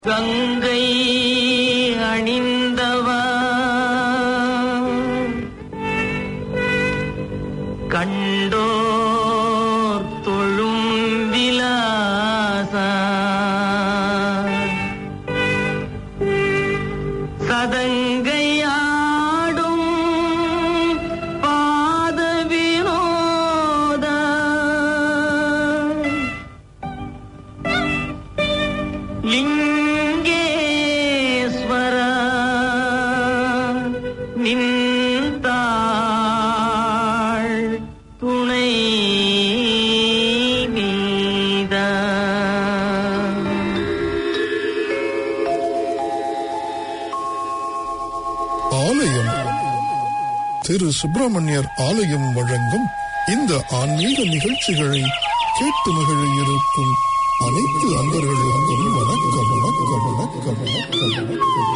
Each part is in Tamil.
கங்கை அணிந்தவா கண்டோர் தொழும் விலாசா சதங்கையாடும் பாத வினோத லிங்கேஸ்வர நின்றாள் துணை நீதா ஆலயம் திரு சுப்பிரமணியர் ஆலயம் வழங்கும் இந்த ஆன்மீக நிகழ்ச்சிகளை கேட்டு மகிழ இருக்கும் அனைத்து அன்பர்களுக்கும் வணக்கம் வணக்கம் வணக்கம் வணக்கம் வணக்கம்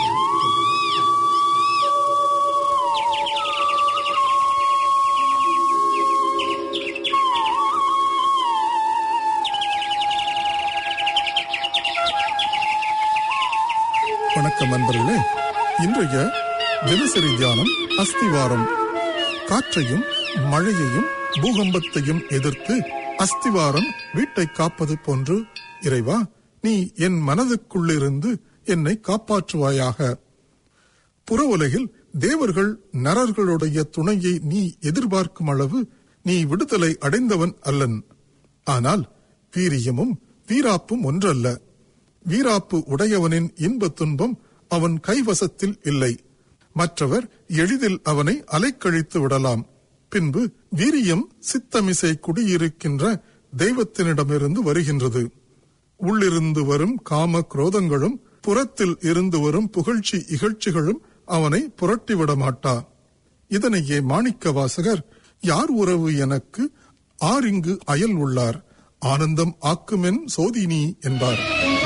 வணக்கம் நண்பர்களே இன்றைய தினசரி தியானம் அஸ்திவாரம் காற்றையும் மழையையும் பூகம்பத்தையும் எதிர்த்து அஸ்திவாரம் வீட்டை காப்பது போன்று இறைவா நீ என் மனதுக்குள்ளிருந்து என்னை காப்பாற்றுவாயாக புற உலகில் தேவர்கள் நரர்களுடைய துணையை நீ எதிர்பார்க்கும் அளவு நீ விடுதலை அடைந்தவன் அல்லன் ஆனால் வீரியமும் வீராப்பும் ஒன்றல்ல வீராப்பு உடையவனின் இன்ப துன்பம் அவன் கைவசத்தில் இல்லை மற்றவர் எளிதில் அவனை அலைக்கழித்து விடலாம் பின்பு வீரியம் சித்தமிசை குடியிருக்கின்ற தெய்வத்தினிடமிருந்து வருகின்றது உள்ளிருந்து வரும் காம குரோதங்களும் புறத்தில் இருந்து வரும் புகழ்ச்சி இகழ்ச்சிகளும் அவனை புரட்டிவிட மாட்டா இதனையே மாணிக்க வாசகர் யார் உறவு எனக்கு ஆரிங்கு அயல் உள்ளார் ஆனந்தம் ஆக்குமென் சோதினி என்பார்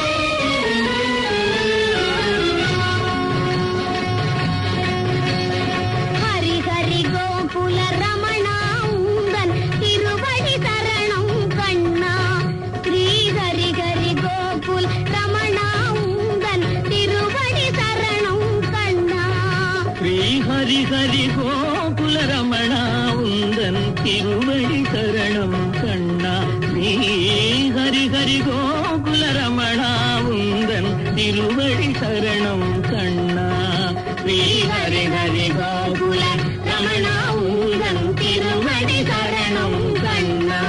ஹரி ஹரி கோகுல ரமணா உந்தன் திருவடி சரணம் கண்ணா ஸ்ரீ ஹரி ஹரி கோகுல ரமணா உந்தன் திருவடி சரணம் கண்ணா ஸ்ரீ ஹரி ஹரி கோகுல ரமணா உந்தன் திருவடி சரணம் கண்ணா ஸ்ரீ ஹரி ஹரி கோகுல ரமணா உந்தன் திருவடி சரணம் கண்ணா ஸ்ரீ ஹரி ஹரி கோகுல ரமணா உந்தன் திருவடி சரணம் கண்ணா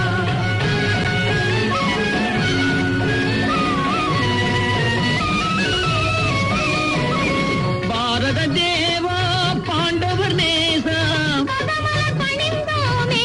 பாரத தேவா பாண்டவர் நேசா பதமலர் பணிந்தோமே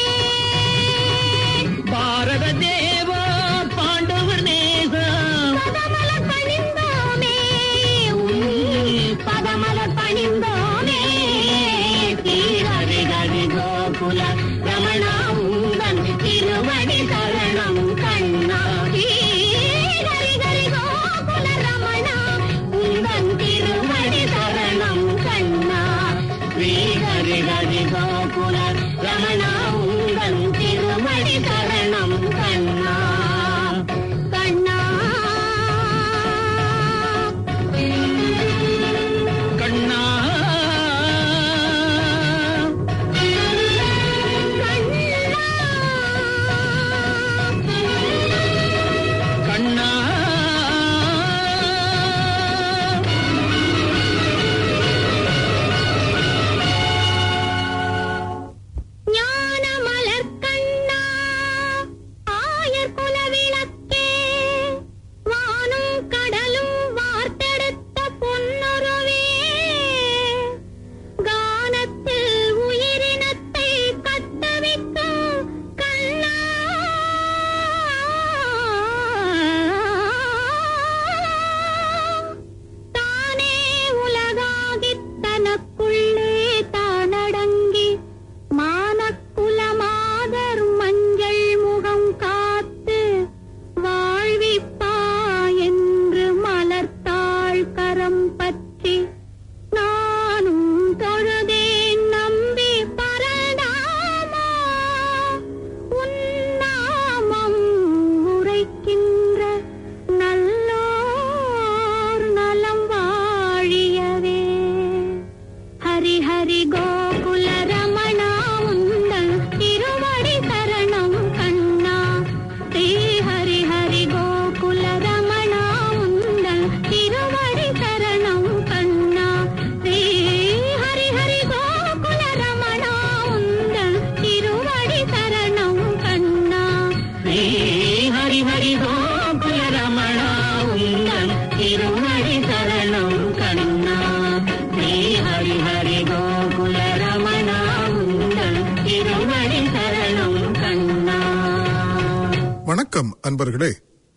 பாரத தேவா பாண்டவர் நேசா பதமலர் பணிந்தோமே உன் பதமலர் பணிந்தோமே ஸ்ரீ ஹரி ஹரி கோகுல ரமணா உந்தன் திருவடி சரணம் கண்ணா ஸ்ரீ ஹரி ஹரி கோகுல ரமணா உந்தன் திருவடி சரணம் கண்ணா ஸ்ரீ ஹரி ஹரி கோகுல ரமணா உந்தன் திருவடி சரணம் கண்ணா கண்ணா கண்ணா கண்ணா ஞான அன்பர்களே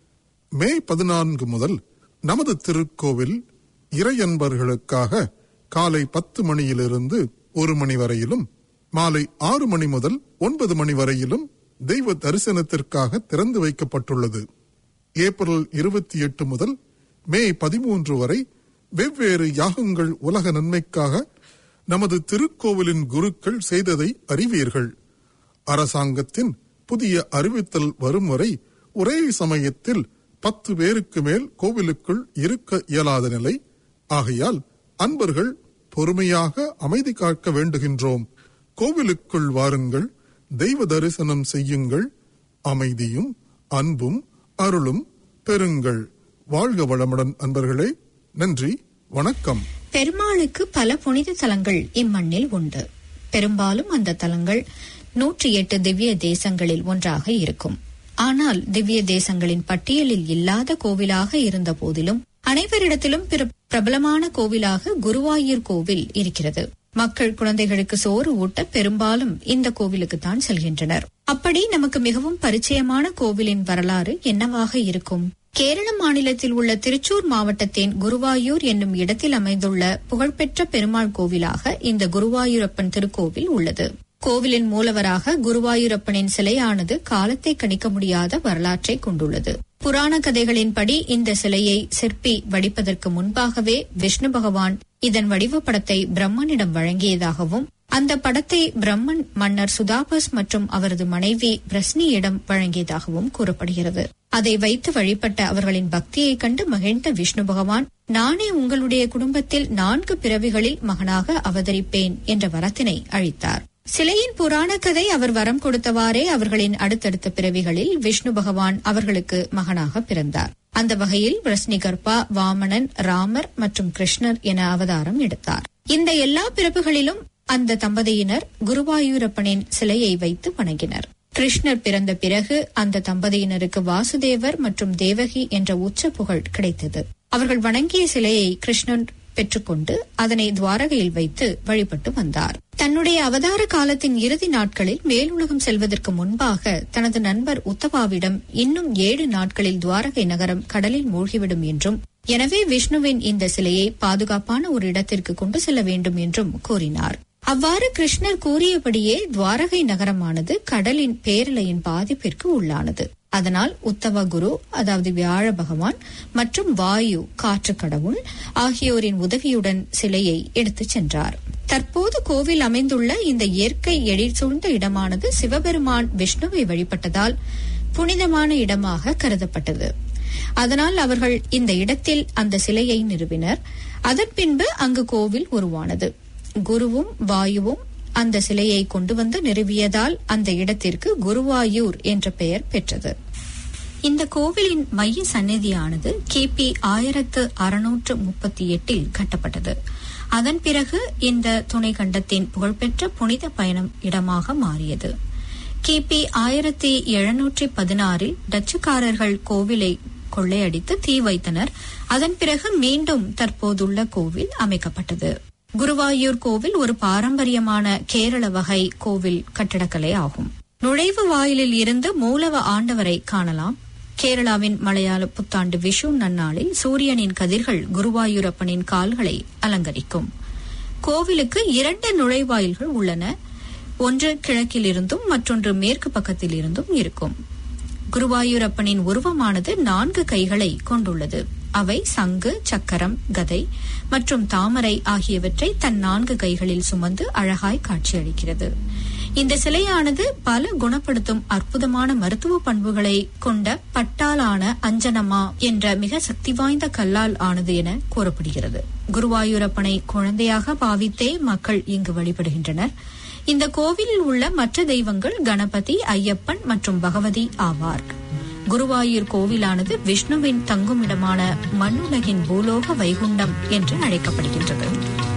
மே பதினான்கு முதல் நமது திருக்கோவில் இறையன்பர்களுக்காக காலை பத்து மணியிலிருந்து ஒரு மணி வரையிலும் மாலை ஆறு மணி முதல் ஒன்பது மணி வரையிலும் தெய்வ தரிசனத்திற்காக திறந்து வைக்கப்பட்டுள்ளது ஏப்ரல் இருபத்தி எட்டு முதல் மே பதிமூன்று வரை வெவ்வேறு யாகங்கள் உலக நன்மைக்காக நமது திருக்கோவிலின் குருக்கள் செய்ததை அறிவீர்கள் அரசாங்கத்தின் புதிய அறிவித்தல் வரும் வரை ஒரே சமயத்தில் பத்து பேருக்கு மேல் கோவிலுக்குள் இருக்க இயலாத நிலை ஆகையால் அன்பர்கள் பொறுமையாக அமைதி காக்க வேண்டுகின்றோம் கோவிலுக்குள் வாருங்கள் தெய்வ தரிசனம் செய்யுங்கள் அமைதியும் அன்பும் அருளும் பெறுங்கள் வாழ்க வளமுடன் அன்பர்களே நன்றி வணக்கம் பெருமாளுக்கு பல புனித தலங்கள் இம்மண்ணில் உண்டு பெரும்பாலும் அந்த தலங்கள் நூற்றி எட்டு திவ்ய தேசங்களில் ஒன்றாக இருக்கும் ஆனால் திவ்ய தேசங்களின் பட்டியலில் இல்லாத கோவிலாக இருந்த போதிலும் அனைவரிடத்திலும் பிர- பிரபலமான கோவிலாக குருவாயூர் கோவில் இருக்கிறது மக்கள் குழந்தைகளுக்கு சோறு ஊட்ட பெரும்பாலும் இந்த கோவிலுக்குத்தான் செல்கின்றனர் அப்படி நமக்கு மிகவும் பரிச்சயமான கோவிலின் வரலாறு என்னவாக இருக்கும் கேரள மாநிலத்தில் உள்ள திருச்சூர் மாவட்டத்தின் குருவாயூர் என்னும் இடத்தில் அமைந்துள்ள புகழ்பெற்ற பெருமாள் கோவிலாக இந்த குருவாயூரப்பன் திருக்கோவில் உள்ளது கோவிலின் மூலவராக குருவாயூரப்பனின் சிலையானது காலத்தை கணிக்க முடியாத வரலாற்றை கொண்டுள்ளது புராண கதைகளின்படி இந்த சிலையை சிற்பி வடிப்பதற்கு முன்பாகவே விஷ்ணு பகவான் இதன் வடிவப்படத்தை பிரம்மனிடம் வழங்கியதாகவும் அந்த படத்தை பிரம்மன் மன்னர் சுதாபஸ் மற்றும் அவரது மனைவி பிரஸ்னியிடம் வழங்கியதாகவும் கூறப்படுகிறது அதை வைத்து வழிபட்ட அவர்களின் பக்தியைக் கண்டு மகிழ்ந்த விஷ்ணு பகவான் நானே உங்களுடைய குடும்பத்தில் நான்கு பிறவிகளில் மகனாக அவதரிப்பேன் என்ற வரத்தினை அளித்தார் சிலையின் புராண கதை அவர் வரம் கொடுத்தவாறே அவர்களின் அடுத்தடுத்த பிறவிகளில் விஷ்ணு பகவான் அவர்களுக்கு மகனாக பிறந்தார் அந்த வகையில் பிரஸ்னிகர்பா வாமனன் ராமர் மற்றும் கிருஷ்ணர் என அவதாரம் எடுத்தார் இந்த எல்லா பிறப்புகளிலும் அந்த தம்பதியினர் குருவாயூரப்பனின் சிலையை வைத்து வணங்கினர் கிருஷ்ணர் பிறந்த பிறகு அந்த தம்பதியினருக்கு வாசுதேவர் மற்றும் தேவகி என்ற உச்ச புகழ் கிடைத்தது அவர்கள் வணங்கிய சிலையை கிருஷ்ணன் பெற்றுக்கொண்டு அதனை துவாரகையில் வைத்து வழிபட்டு வந்தார் தன்னுடைய அவதார காலத்தின் இறுதி நாட்களில் மேலுலகம் செல்வதற்கு முன்பாக தனது நண்பர் உத்தவாவிடம் இன்னும் ஏழு நாட்களில் துவாரகை நகரம் கடலில் மூழ்கிவிடும் என்றும் எனவே விஷ்ணுவின் இந்த சிலையை பாதுகாப்பான ஒரு இடத்திற்கு கொண்டு செல்ல வேண்டும் என்றும் கூறினார் அவ்வாறு கிருஷ்ணர் கூறியபடியே துவாரகை நகரமானது கடலின் பேரலையின் பாதிப்பிற்கு உள்ளானது அதனால் உத்தவ குரு அதாவது வியாழ பகவான் மற்றும் வாயு காற்று கடவுள் ஆகியோரின் உதவியுடன் சிலையை எடுத்துச் சென்றார் தற்போது கோவில் அமைந்துள்ள இந்த இயற்கை எழில் சூழ்ந்த இடமானது சிவபெருமான் விஷ்ணுவை வழிபட்டதால் புனிதமான இடமாக கருதப்பட்டது அதனால் அவர்கள் இந்த இடத்தில் அந்த சிலையை நிறுவினர் அதன் பின்பு அங்கு கோவில் உருவானது குருவும் வாயுவும் அந்த சிலையை கொண்டு வந்து நிறுவியதால் அந்த இடத்திற்கு குருவாயூர் என்ற பெயர் பெற்றது இந்த கோவிலின் மைய சந்நிதியானது கிபி ஆயிரத்து அறுநூற்று முப்பத்தி எட்டில் கட்டப்பட்டது அதன் பிறகு இந்த துணை கண்டத்தின் புகழ்பெற்ற புனித பயணம் இடமாக மாறியது கிபி ஆயிரத்தி எழுநூற்றி பதினாறில் டச்சுக்காரர்கள் கோவிலை கொள்ளையடித்து தீ வைத்தனர் அதன் பிறகு மீண்டும் தற்போதுள்ள கோவில் அமைக்கப்பட்டது குருவாயூர் கோவில் ஒரு பாரம்பரியமான கேரள வகை கோவில் கட்டடக்கலை ஆகும் நுழைவு வாயிலில் இருந்து மூலவ ஆண்டவரை காணலாம் கேரளாவின் மலையாள புத்தாண்டு விஷு நன்னாளில் சூரியனின் கதிர்கள் குருவாயூரப்பனின் கால்களை அலங்கரிக்கும் கோவிலுக்கு இரண்டு நுழைவாயில்கள் உள்ளன ஒன்று கிழக்கில் இருந்தும் மற்றொன்று மேற்கு பக்கத்தில் இருந்தும் இருக்கும் குருவாயூரப்பனின் உருவமானது நான்கு கைகளை கொண்டுள்ளது அவை சங்கு சக்கரம் கதை மற்றும் தாமரை ஆகியவற்றை தன் நான்கு கைகளில் சுமந்து அழகாய் காட்சியளிக்கிறது இந்த சிலையானது பல குணப்படுத்தும் அற்புதமான மருத்துவ பண்புகளை கொண்ட பட்டாலான அஞ்சனமா என்ற மிக சக்தி வாய்ந்த கல்லால் ஆனது என கூறப்படுகிறது குருவாயூரப்பனை குழந்தையாக பாவித்தே மக்கள் இங்கு வழிபடுகின்றனர் இந்த கோவிலில் உள்ள மற்ற தெய்வங்கள் கணபதி ஐயப்பன் மற்றும் பகவதி ஆவார் குருவாயூர் கோவிலானது விஷ்ணுவின் தங்குமிடமான மண்ணுலகின் பூலோக வைகுண்டம் என்று அழைக்கப்படுகின்றது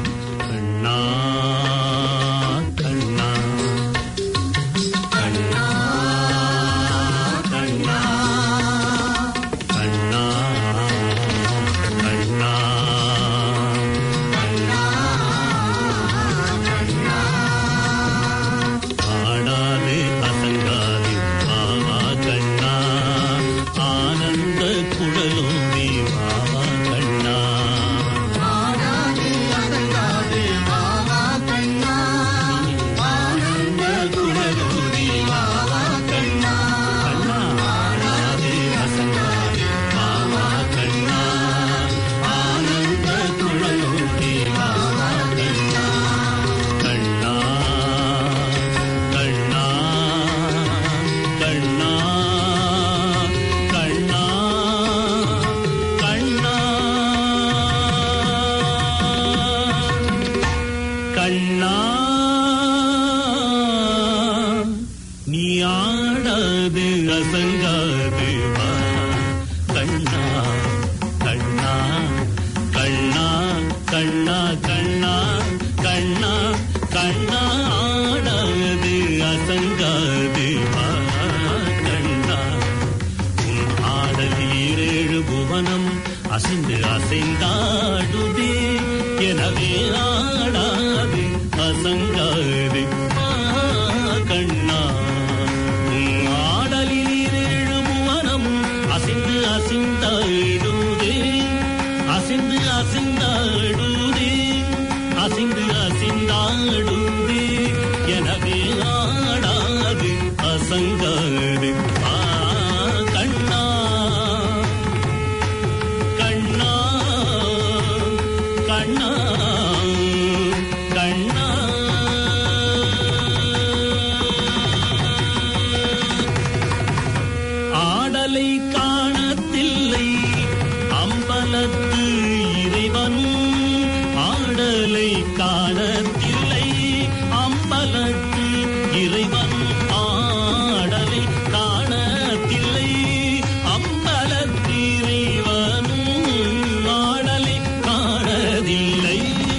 கண்ணா கண்ணா கண்ணா கண்ணா கண்ணா கண்ணா ஆடாது அசங்காது மாமா கண்ணா அசைந்து அசைந்தாடுதே எனவே ஆடாது அசங்காது ஆ, கண்ணா உன் ஆடலில் ஏழு புவனமும் அசைந்து அசைந்தாடுதே அசைந்து அசைந்தாடுதே அசைந்து அசைந்தாடுதே எனவே ஆடாது அசங்காது ஆ கண்ணா கண்ணா கண்ணா கண்ணா ஆடலை காணத்தில்லை அம்பலத்து இறைவனும் ஆடலை காணத்தில்லை அம்பலத்து இறைவன் ஆடலை காணத்தில்லை அம்பலத்து இறைவனும் ஆடலை காணதில்லை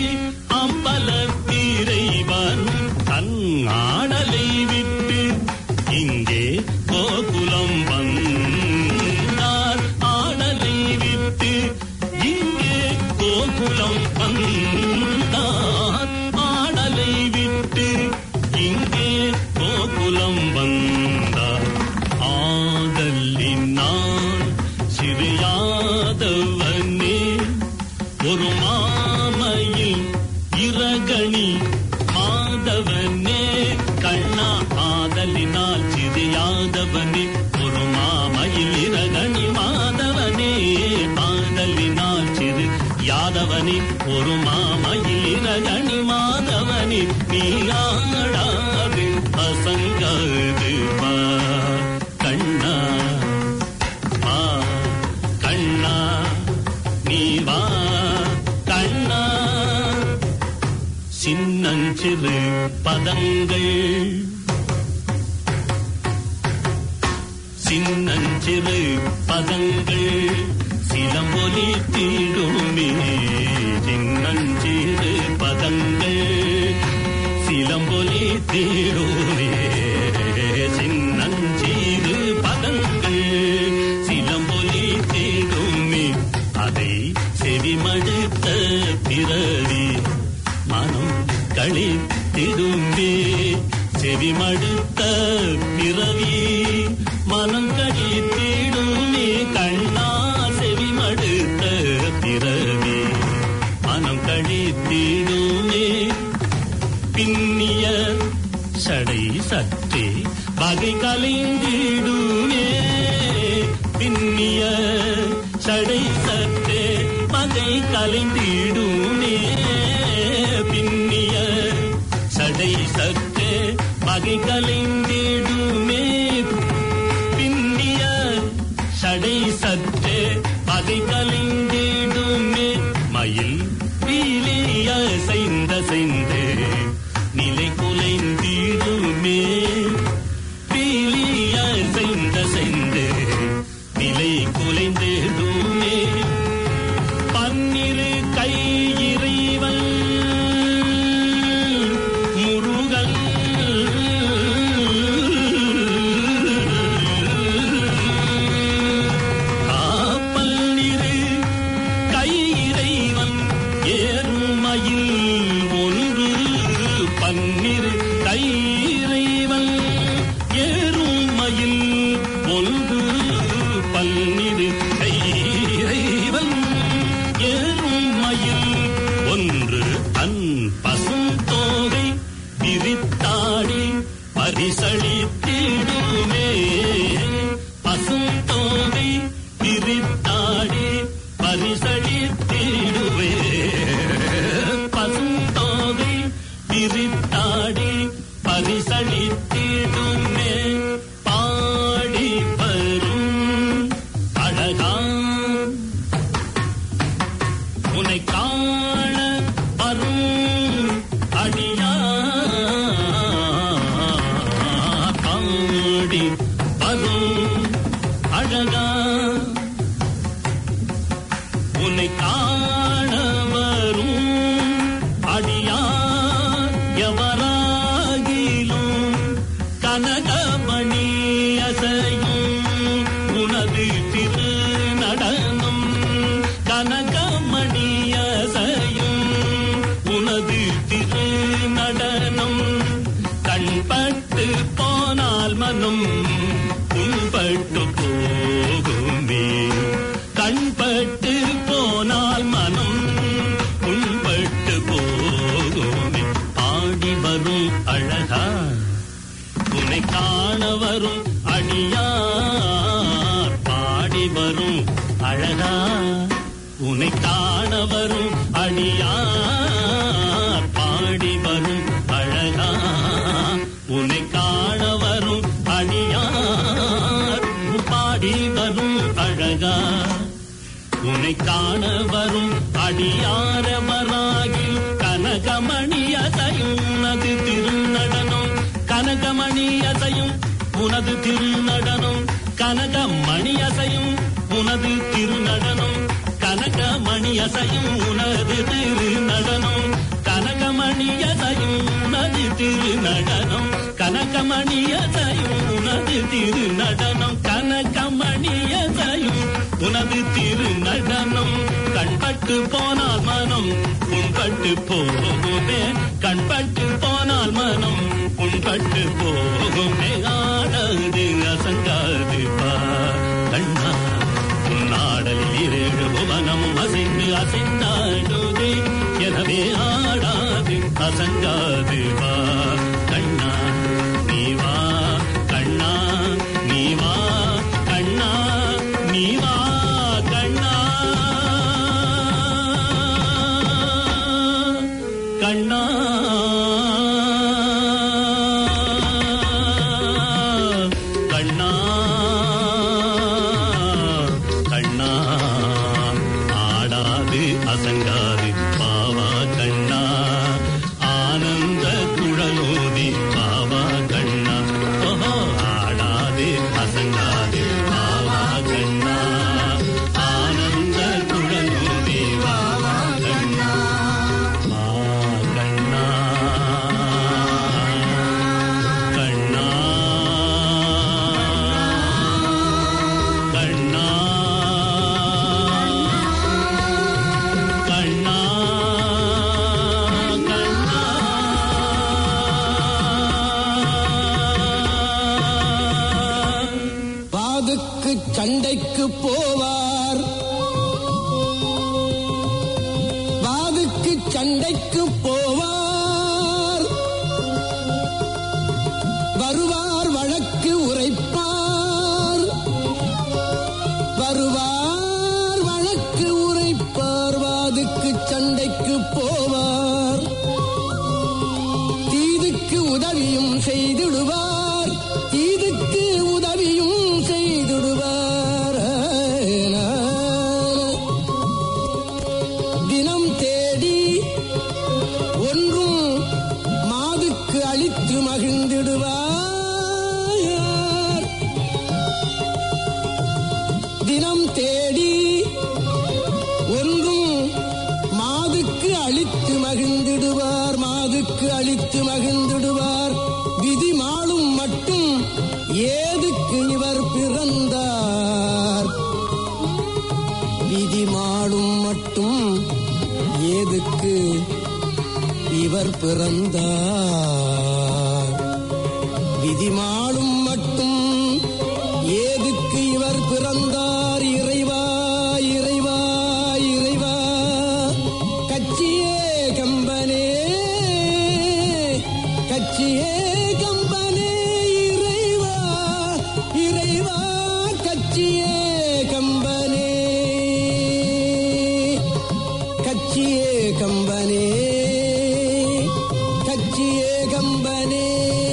அம்பலத்திரைவன் தன் ஆடலை விட்டு இங்கே கோகுலம் வந்தார் ஆடலை விட்டு இங்கே கோகுலம் வந்தார் ஆடலை விட்டு இங்கே கோகுலம் வந்தார் ஆதலினால் சிறியாதவனே ஒரு மாமையில் இரகணி மாதவனே கண்ணா ஆதலினால் சிறியாதவனே ஒரு மாமையில் இரகணி மாதவனே ஆதலினால் சிறு யாதவனே ஒரு மாமையில் இரகணி மாதவனே நீ ஆடாது அசங்காது வா கண்ணா வா கண்ணா நீ வா கண்ணா சின்னஞ்சிறு பதங்கள் சின்னஞ்சிறு பதங்கள் சிலம்பொலி தீடுமே சின்னஞ்சிறு பதங்கள் சிலம்பொலி தீடுமே சின்னஞ்சிறு பதங்கள் சிலம்பொலி தேடுமே அதை செவிமடுத்த பிறவி மனம் கழித்திடுமே செவிமடுத்த பிறவி மனம் கழித்திடுமே கண்ணா செவிமடுத்த பிறவி மனம் கழித்திடுமே பின்னிய சடை சற்றே வகை கலைந்திடுமே பின்னிய சடை சற்றே வகை கலைந்திடுமே பின்னிய சடை சற்றே வகை கலைந்திடுமே பின்னிய சடை சற்றே பகை கலைந்திடுமே மயில் வீலிய செய்த செய்து நிலை குலைந்திடுமே பீலிய செய்த செய்து நிலை குலைந்திடுமே பன்னிரு கை இறைவன் முருகன் காப்பல்லிரு கை இறைவன் ஏறுமயில் ஒன்று பன்னிரு கை இறைவன் ஏறுமயில் ஒன்று பன்னிரு கை இறைவன் ஏறுமயில் ஒன்று தன் பசும் தோகை விரித்தாடி பரிசளித்திடுமே பசும் தோகை விரித்தாடி பரிசளித்திடுவே பசும் தோகை விரித்தாடி பரிசளித்திடுமே பாடி வரும் அழகா உன்னை காண வரும் அடியா பாடி வரும் அழகா உன்னை காண வரும் அடியா எவராகிலும் கனகமணி அசையும் உனது திரு நடனம் மனம் புண்பட்டு போகுமே கண்பட்டு போனால் மனம் புண்பட்டு போகுமே ஆடி வரும் அழகா உன்னை காண வரும் அடியார் பாடி வரும் அழகா உன்னை காண வரும் அடியார் பாடி வரும் அழகா உன்னை காண வரும் அடியார் பாடி வரும் அழகா உன்னை காண வரும் அடியாரவராகி கனகமணியதையும் உனது திருநடனம் கனகமணியதையும் உனது திருநடனம் கனகமணியசையும் உனது திருநடனம் கனகமணியசையும் உனது திருநடனம் கனகமணியசையும் உனது திருநடனம் கனகமணியசையும் உனது திருநடனம் கனகமணியசையும் உனது திருநடனம் கண்பட்டு போனால் மனம் புண்பட்டு போகுமே கண்பட்டு போனால் மனம் புண்பட்டு போகுமே ஆடாது அசங்காது பா கண்ணா உன்னாடலில் இரேழு புவனம் அசைந்து அசைந்தாடுதே எனவே ஆடாது அசங்காது வா கண்ணா நீ வா கண்ணா நீ வா கண்ணா நீ வா கண்ணா கண்ணா கண்ணா கண்ணா ஆடாது அசங்காது பாவா கண்ணா ஆனந்த குழலோதி பாவா கண்ணா ஓஹோ ஆடாது அசங்காது பாவா கண்ணா ஆனந்த குழலோதி பாவா கண்ணா வா கண்ணா கண்ணா கண்ணா கண்ணா கண்ணா வாதுக்கு சண்டைக்கு போவார் வாதுக்கு சண்டைக்கு போவார் வருவார் வழக்கு உரைப்பார் வருவார் வழக்கு உரைப்பார் வாதுக்கு சண்டைக்கு போவார் தீதுக்கு உதவியும் செய்திடுவார் தீதுக்கு உதவியும் செய்திடுவார் தினம் தேடி ஒன்றும் மாதுக்கு அளித்து மகிழ்ந்திடுவார் தினம் தேடி ஒன்றும் மாதுக்கு அளித்து மகிழ்ந்திடுவார் மாதுக்கு அளித்து மகிழ்ந்திடுவார் விதி மாளும் மட்டும் ஏதுக்கு இவர் பிறந்தார் விதி மாளும் மட்டும் ஏதுக்கு இவர் பிறந்தார் விதி மாளும் மட்டும் ஏதுக்கு இவர் பிறந்தார் இறைவா இறைவா இறைவா கட்சியே கம்பனே கட்சியே கம்பனே இறைவா இறைவா கட்சியே கம்பனே கட்சியே கம்பனே கட்சியே கம்பனே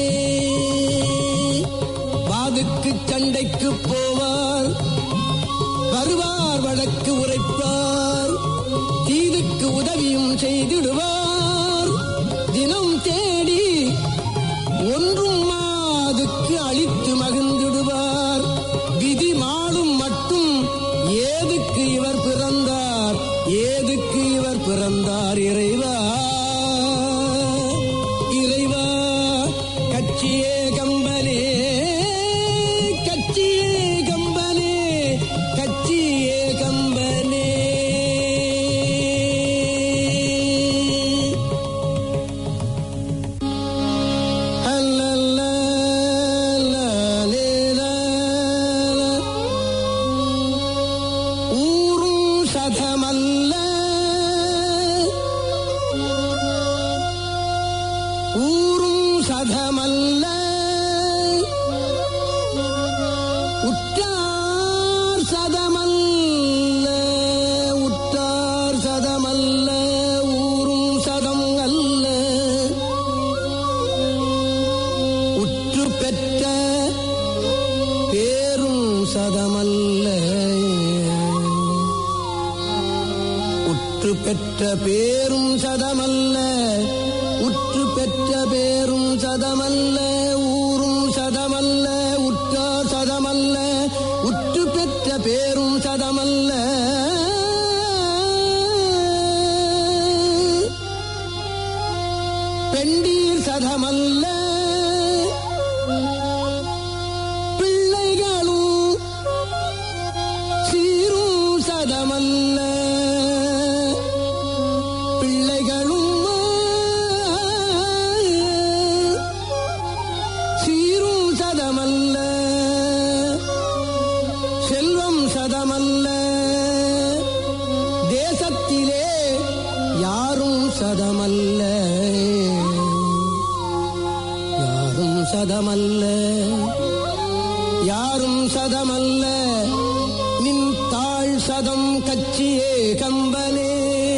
வாதுக்கு சண்டைக்கு போவார் வருவார் வழக்கு உரைப்பார் தீதுக்கு உதவியும் செய்திடுவார் தினம் தேடி ஒன்றும் மாதுக்கு அளித்து மகிழ்ந்திடுவார் விதி மாளும் மட்டும் ஏதுக்கு இவர் பிறந்தார் ஏதுக்கு இவர் பிறந்தார் இறைவா இறைவா கட்சியே கம்பனே கட்சியே கம்பனே கட்சியே கம்பனே அல்லல்ல, லலே, உற்று பெற்ற பேரும் சதமல்ல உற்று பெற்ற பேரும் சதமல்ல ஊரும் சதமல்ல உற்றார் சதமல்ல உற்று பெற்ற பேரும் சதமல்ல பெண்டீர் சதமல்ல பிள்ளைகளும் சீரும் சதமல்ல பிள்ளைகளும் சீரும் சதமல்ல செல்வம் சதமல்ல தேசத்திலே யாரும் சதமல்ல யாரும் சதமல்ல யாரும் சதமல்ல நின் தாழ் சதம் கட்சியே கம்பனே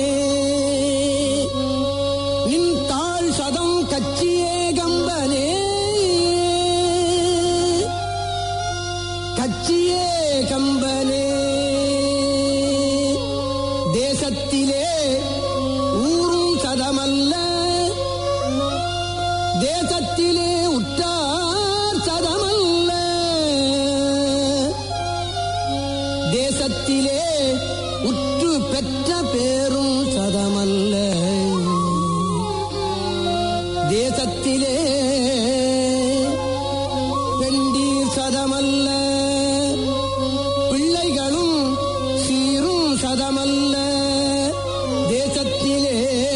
நின் தாழ் சதம் கட்சியே கம்பனே கட்சியே கம்பனே தேசத்திலே ஊரும் சதமல்ல தேசத்திலே உற்றார் சதமல்ல தேசத்திலே உற்று பெற்ற பேரும் சதமல்ல தேசத்திலே பெண்டீர் சதமல்ல பிள்ளைகளும் சீரும் சதமல்ல தேசத்திலே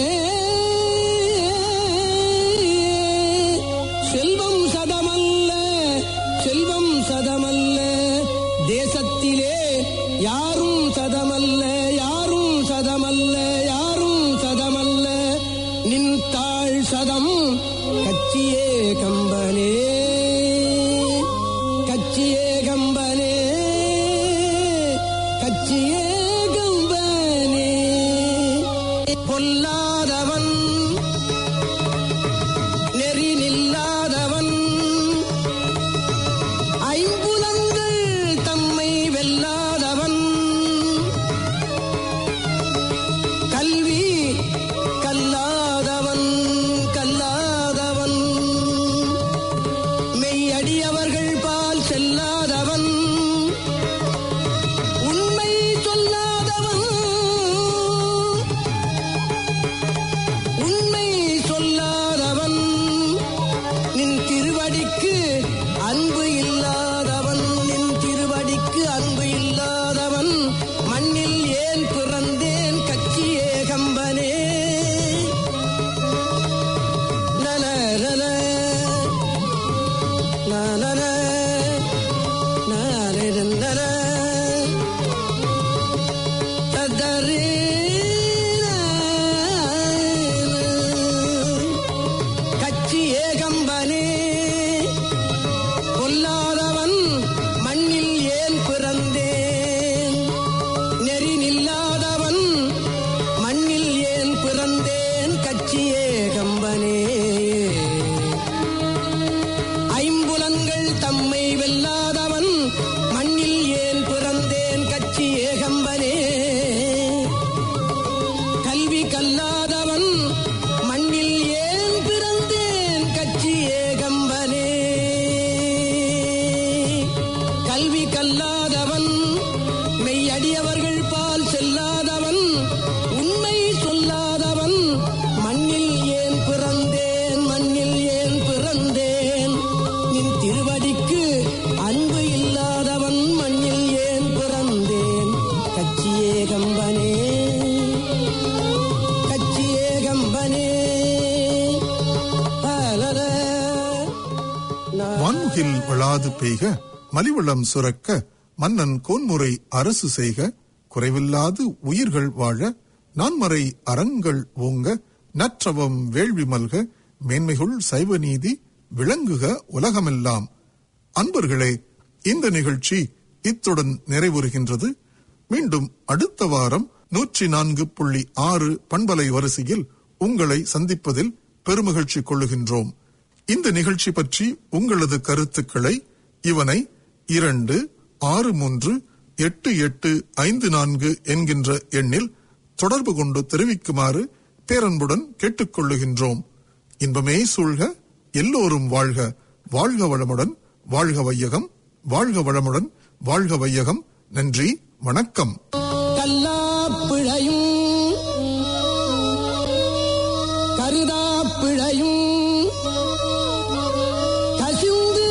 செல்வம் சதமல்ல செல்வம் சதமல்ல தேசத்திலே யாரும் சதமல்ல யாரும் சதமல்ல யாரும் சதமல்ல நின் தாழ் சதம் கட்சியே கம்பனே கட்சியே கம்பனே கட்சியே கம்பனே பொல்லாதவன் நெறி நில்லாதவன் ஐம்புலங்கள் தம்மை வெல்லாதவன் கல்வி கல்லாதவன் கல்லாதவன் மெய்யடியவர்கள் பால் செல்லாதவன் உண்மை சொல்லாதவன் உண்மை சொல்லாதவன் நின் திருவடிக்கு அன்பு இல்லாதவன் நின் திருவடிக்கு அன்பு இல்லாதவன் மண்ணில் ஏன் பிறந்தேன் கட்சியே கம்பனே நல நல நல நல கட்சி ஏகம்பனே பொல்லாதவன் மண்ணில் ஏன் பிறந்தேன் நெறி நில்லாதவன் மண்ணில் ஏன் பிறந்தேன் கட்சி ஏகம்பனே ஐம்புலன்கள் தம்மை வெல்லாதவன் மண்ணில் ஏன் பிறந்தேன் கட்சி ஏகம்பனே கல்வி கல்லாதவன் மண்ணில் ஏன் பிறந்தேன் கட்சி ஏகம்பனே கல்வி கல்லாதவன் மெய்யடியவர்கள் பால் செல்லாதவன் உண்மை சொல்லாதவன் மண்ணில் ஏன் பிறந்தேன் மண்ணில் ஏன் பிறந்தேன் நின் திருவடிக்கு அன்பு இல்லாதவன் மண்ணில் ஏன் பிறந்தேன் கட்சியே கம்பனே கட்சியே கம்பனே பலர வான்முகில் விழாது பெய்க மலிவளம் சுரக்க மன்னன் கோன்முறை அரசு செய்க குறைவில்லாது உயிர்கள் வாழ நான்மறை அறங்கள் ஓங்க நற்றவம் வேள்வி மல்க மேன்மைகுள் சைவ நீதி விளங்குக உலகமெல்லாம் அன்பர்களே இந்த நிகழ்ச்சி இத்துடன் நிறைவுறுகின்றது மீண்டும் அடுத்த வாரம் நூற்றி நான்கு புள்ளி ஆறு பண்பலை வரிசையில் உங்களை சந்திப்பதில் பெருமகிழ்ச்சி கொள்ளுகின்றோம் இந்த நிகழ்ச்சி பற்றி உங்களது கருத்துக்களை இவனை இரண்டு ஆறு மூன்று எட்டு எட்டு ஐந்து நான்கு என்கின்ற எண்ணில் தொடர்பு கொண்டு தெரிவிக்குமாறு பேரன்புடன் கேட்டுக்கொள்ளுகின்றோம் இன்பமே சூழ்க எல்லோரும் வாழ்க வாழ்க வளமுடன் வாழ்க வையகம் வாழ்க வளமுடன் வாழ்க வையகம் நன்றி வணக்கம் கல்லாப்பிழையும் கருதாப்பிழையும் கசிந்து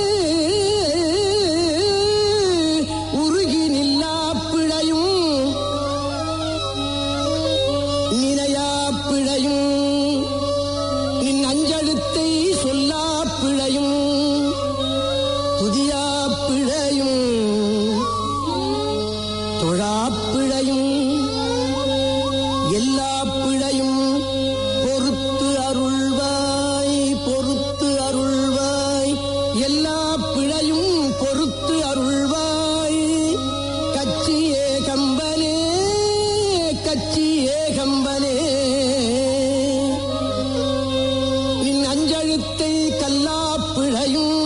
உருகி நில்லாப்பிழையும் நினையாப்பிழையும் நின் அஞ்செழுத்தை சொல்லாப்பிழையும் புதியாப்பிழையும் தொழாப்பிழையும் எல்லா பிழையும் பொறுத்து அருள்வாய் பொறுத்து அருள்வாய் எல்லா பிழையும் பொறுத்து அருள்வாய் கச்சி ஏகம்பனே கச்சி ஏகம்பனே நின் அஞ்செழுத்தை கல்லா பிழையும்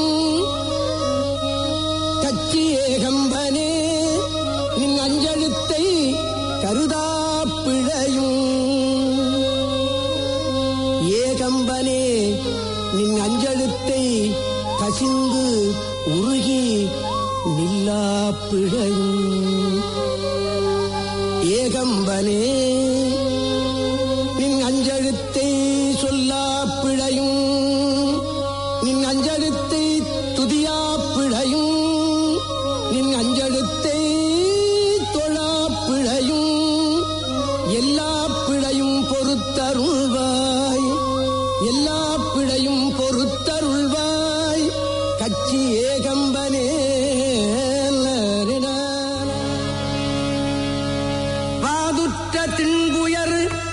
கச்சி ஏகம்பனே நின் அஞ்செழுத்தை கருதா பிழையும் ஏகம்பனே நின் அஞ்செழுத்தை கசிந்து உருகி நில்லா பிழையும் ஏகம்பனே நின் அஞ்செழுத்தை சொல்லா பிழையும் நின் அஞ்செழுத்தை துதியா பிழையும் நின் அஞ்செழுத்தை தொழா பிழையும் எல்லா பிழையும் பொறுத்தருள்வாய் எல்லா பிழையும் பொறுத்தருள்வாய் கச்சி ஏகம்பனே வாதுற்ற திண்புயர்